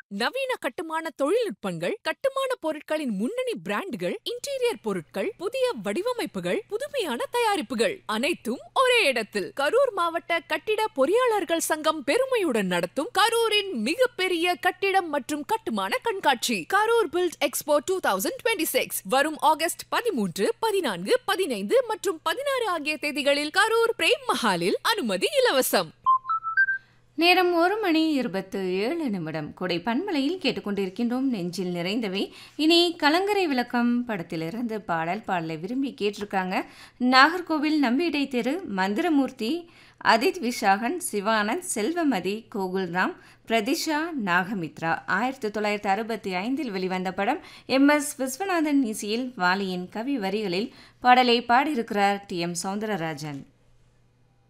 நவீன கட்டுமான தொழில்நுட்பங்கள் கட்டுமான பொருட்களின் முன்னணி பிராண்டுகள் இன்டீரியர் பொருட்கள் புதிய வடிவமைப்புகள் புதுமையான தயாரிப்புகள் அனைத்தும் ஒரே இடத்தில் கரூர் மாவட்ட கட்டிட பொறியாளர்கள் சங்கம் பெருமையுடன் நடத்தும் கரூரின் மிகப்பெரிய கட்டிடம் மற்றும் கட்டுமான கண்காட்சி Karur build expo two thousand twenty six வரும் ஆகஸ்ட் பதிமூன்று பதினான்கு பதினைந்து மற்றும் பதினாறு ஆகிய தேதிகளில் கரூர் பிரேம் மஹாலில் அனுமதி இலவசம் நேரம் ஒரு மணி இருபத்து ஏழு நிமிடம் கொடை பன்மலையில் கேட்டுக்கொண்டிருக்கின்றோம் நெஞ்சில் நிறைந்தவை இனி கலங்கரை விளக்கம் படத்திலிருந்து பாடல் பாடலை விரும்பி கேட்டிருக்காங்க நாகர்கோவில் நம்பிடை தெரு மந்திரமூர்த்தி அதித் விஷாகன் சிவானந்த் செல்வமதி கோகுல்ராம் பிரதிஷா நாகமித்ரா ஆயிரத்தி தொள்ளாயிரத்தி அறுபத்தி ஐந்தில் வெளிவந்த படம் எம் எஸ் விஸ்வநாதன் இசையில் வாலியின் கவி வரிகளில் பாடலை பாடியிருக்கிறார் டி எம் சௌந்தரராஜன்